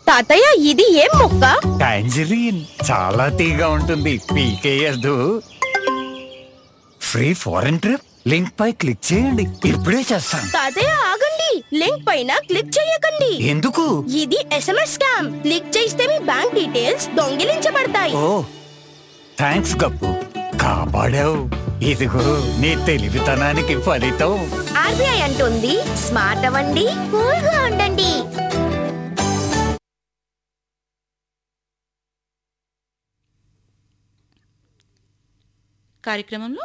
తాతయ్య ఇది ఏం మొక్క టాంజరీన్ చాలా తీగా ఉంటుంది పీకేయద్దు ఫ్రీ ఫారెన్ ట్రిప్ లింక్ పై క్లిక్ చేయండి ఇప్పుడే చేస్తాను తాతయ్య ఆగండి లింక్ పైన క్లిక్ చేయకండి ఎందుకు ఇది ఎస్ఎంఎస్ స్కామ్ క్లిక్ చేస్తే మీ బ్యాంక్ డీటెయిల్స్ దొంగిలించబడతాయి ఓ థ్యాంక్స్ గప్పు కాపాడావు ఇదిగో నీ తెలివితనానికి ఫలితం ఆర్బీఐ అంటుంది స్మార్ట్ అవ్వండి కూల్ గా ఉండండి కార్యక్రమంలో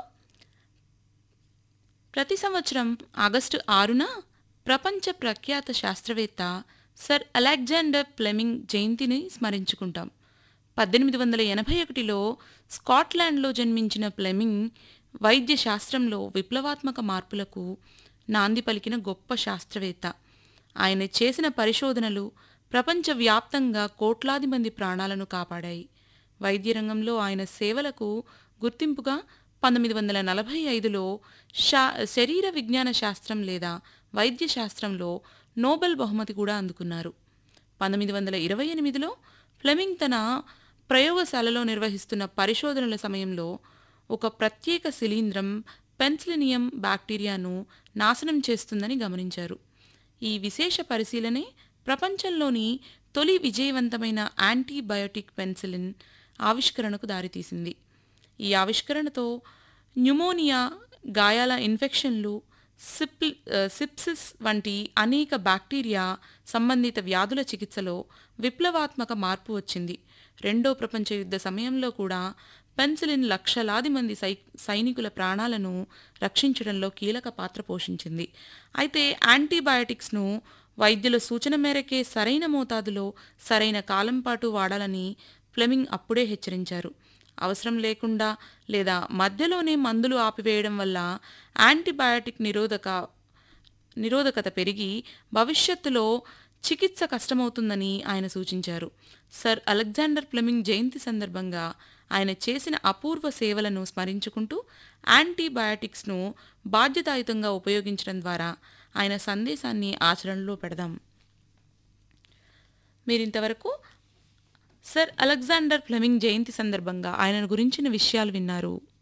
ప్రతి సంవత్సరం ఆగస్టు ఆరున ప్రపంచ ప్రఖ్యాత శాస్త్రవేత్త సర్ అలెగ్జాండర్ ప్లెమింగ్ జయంతిని స్మరించుకుంటాం పద్దెనిమిది వందల ఎనభై ఒకటిలో స్కాట్లాండ్లో జన్మించిన ప్లెమింగ్ వైద్య శాస్త్రంలో విప్లవాత్మక మార్పులకు నాంది పలికిన గొప్ప శాస్త్రవేత్త ఆయన చేసిన పరిశోధనలు ప్రపంచవ్యాప్తంగా కోట్లాది మంది ప్రాణాలను కాపాడాయి వైద్య రంగంలో ఆయన సేవలకు గుర్తింపుగా పంతొమ్మిది వందల నలభై ఐదులో శా శరీర విజ్ఞాన శాస్త్రం లేదా వైద్య శాస్త్రంలో నోబెల్ బహుమతి కూడా అందుకున్నారు పంతొమ్మిది వందల ఇరవై ఎనిమిదిలో ఫ్లెమింగ్ తన ప్రయోగశాలలో నిర్వహిస్తున్న పరిశోధనల సమయంలో ఒక ప్రత్యేక శిలీంద్రం పెన్సిలినియం బ్యాక్టీరియాను నాశనం చేస్తుందని గమనించారు ఈ విశేష పరిశీలనే ప్రపంచంలోని తొలి విజయవంతమైన యాంటీబయోటిక్ పెన్సిలిన్ ఆవిష్కరణకు దారితీసింది ఈ ఆవిష్కరణతో న్యూమోనియా గాయాల ఇన్ఫెక్షన్లు సిప్లి సిప్సిస్ వంటి అనేక బ్యాక్టీరియా సంబంధిత వ్యాధుల చికిత్సలో విప్లవాత్మక మార్పు వచ్చింది రెండో ప్రపంచ యుద్ధ సమయంలో కూడా పెన్సిలిన్ లక్షలాది మంది సై సైనికుల ప్రాణాలను రక్షించడంలో కీలక పాత్ర పోషించింది అయితే యాంటీబయాటిక్స్ను వైద్యుల సూచన మేరకే సరైన మోతాదులో సరైన కాలం పాటు వాడాలని ఫ్లెమింగ్ అప్పుడే హెచ్చరించారు అవసరం లేకుండా లేదా మధ్యలోనే మందులు ఆపివేయడం వల్ల యాంటీబయాటిక్ నిరోధక నిరోధకత పెరిగి భవిష్యత్తులో చికిత్స కష్టమవుతుందని ఆయన సూచించారు సర్ అలెగ్జాండర్ ఫ్లెమింగ్ జయంతి సందర్భంగా ఆయన చేసిన అపూర్వ సేవలను స్మరించుకుంటూ యాంటీబయాటిక్స్ను బాధ్యతాయుతంగా ఉపయోగించడం ద్వారా ఆయన సందేశాన్ని ఆచరణలో పెడదాం మీరింతవరకు సర్ అలెగ్జాండర్ ఫ్లెమింగ్ జయంతి సందర్భంగా ఆయన గురించిన విషయాలు విన్నారు